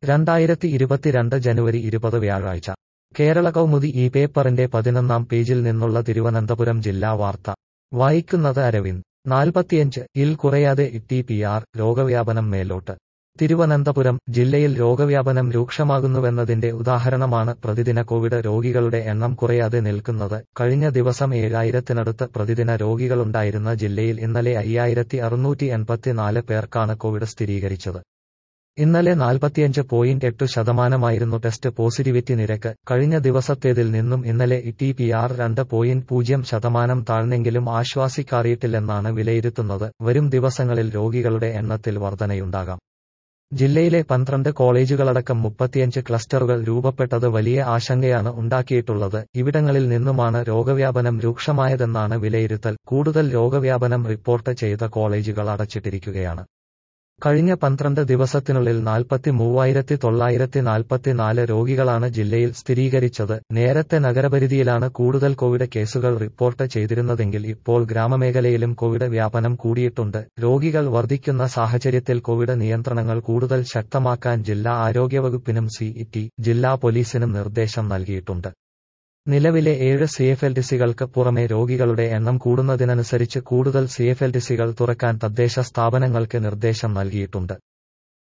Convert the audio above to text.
രണ്ടായിരത്തി ഇരുപത്തിരണ്ട് ജനുവരി ഇരുപത് വ്യാഴാഴ്ച കേരള കൗമുദി ഈ പേപ്പറിന്റെ പതിനൊന്നാം പേജിൽ നിന്നുള്ള തിരുവനന്തപുരം ജില്ലാ വാർത്ത വായിക്കുന്നത് അരവിന്ദ് നാൽപ്പത്തിയഞ്ച് ഇൽ കുറയാതെ ടി പി ആർ രോഗവ്യാപനം മേലോട്ട് തിരുവനന്തപുരം ജില്ലയിൽ രോഗവ്യാപനം രൂക്ഷമാകുന്നുവെന്നതിന്റെ ഉദാഹരണമാണ് പ്രതിദിന കോവിഡ് രോഗികളുടെ എണ്ണം കുറയാതെ നിൽക്കുന്നത് കഴിഞ്ഞ ദിവസം ഏഴായിരത്തിനടുത്ത് പ്രതിദിന രോഗികളുണ്ടായിരുന്ന ജില്ലയിൽ ഇന്നലെ അയ്യായിരത്തി അറുന്നൂറ്റി എൺപത്തിനാല് പേർക്കാണ് കോവിഡ് സ്ഥിരീകരിച്ചത് ഇന്നലെ നാൽപ്പത്തിയഞ്ച് പോയിന്റ് എട്ട് ശതമാനമായിരുന്നു ടെസ്റ്റ് പോസിറ്റിവിറ്റി നിരക്ക് കഴിഞ്ഞ ദിവസത്തേതിൽ നിന്നും ഇന്നലെ ടി പി ആർ രണ്ട് പോയിന്റ് പൂജ്യം ശതമാനം താഴ്ന്നെങ്കിലും ആശ്വാസിക്കാറിയിട്ടില്ലെന്നാണ് വിലയിരുത്തുന്നത് വരും ദിവസങ്ങളിൽ രോഗികളുടെ എണ്ണത്തിൽ വർധനയുണ്ടാകാം ജില്ലയിലെ പന്ത്രണ്ട് കോളേജുകളടക്കം മുപ്പത്തിയഞ്ച് ക്ലസ്റ്ററുകൾ രൂപപ്പെട്ടത് വലിയ ആശങ്കയാണ് ഉണ്ടാക്കിയിട്ടുള്ളത് ഇവിടങ്ങളിൽ നിന്നുമാണ് രോഗവ്യാപനം രൂക്ഷമായതെന്നാണ് വിലയിരുത്തൽ കൂടുതൽ രോഗവ്യാപനം റിപ്പോർട്ട് ചെയ്ത കോളേജുകൾ അടച്ചിട്ടിരിക്കുകയാണ് കഴിഞ്ഞ പന്ത്രണ്ട് ദിവസത്തിനുള്ളിൽ നാൽപ്പത്തി മൂവായിരത്തി തൊള്ളായിരത്തി നാൽപ്പത്തിനാല് രോഗികളാണ് ജില്ലയിൽ സ്ഥിരീകരിച്ചത് നേരത്തെ നഗരപരിധിയിലാണ് കൂടുതൽ കോവിഡ് കേസുകൾ റിപ്പോർട്ട് ചെയ്തിരുന്നതെങ്കിൽ ഇപ്പോൾ ഗ്രാമമേഖലയിലും കോവിഡ് വ്യാപനം കൂടിയിട്ടുണ്ട് രോഗികൾ വർദ്ധിക്കുന്ന സാഹചര്യത്തിൽ കോവിഡ് നിയന്ത്രണങ്ങൾ കൂടുതൽ ശക്തമാക്കാൻ ജില്ലാ ആരോഗ്യവകുപ്പിനും സിഇടി ജില്ലാ പോലീസിനും നിർദ്ദേശം നൽകിയിട്ടുണ്ട് നിലവിലെ ഏഴ് സിഎഫ്എൽഡിസികൾക്ക് പുറമെ രോഗികളുടെ എണ്ണം കൂടുന്നതിനനുസരിച്ച് കൂടുതൽ സിഎഫ്എൽഡിസികൾ തുറക്കാൻ തദ്ദേശ സ്ഥാപനങ്ങൾക്ക് നിർദ്ദേശം നൽകിയിട്ടുണ്ട്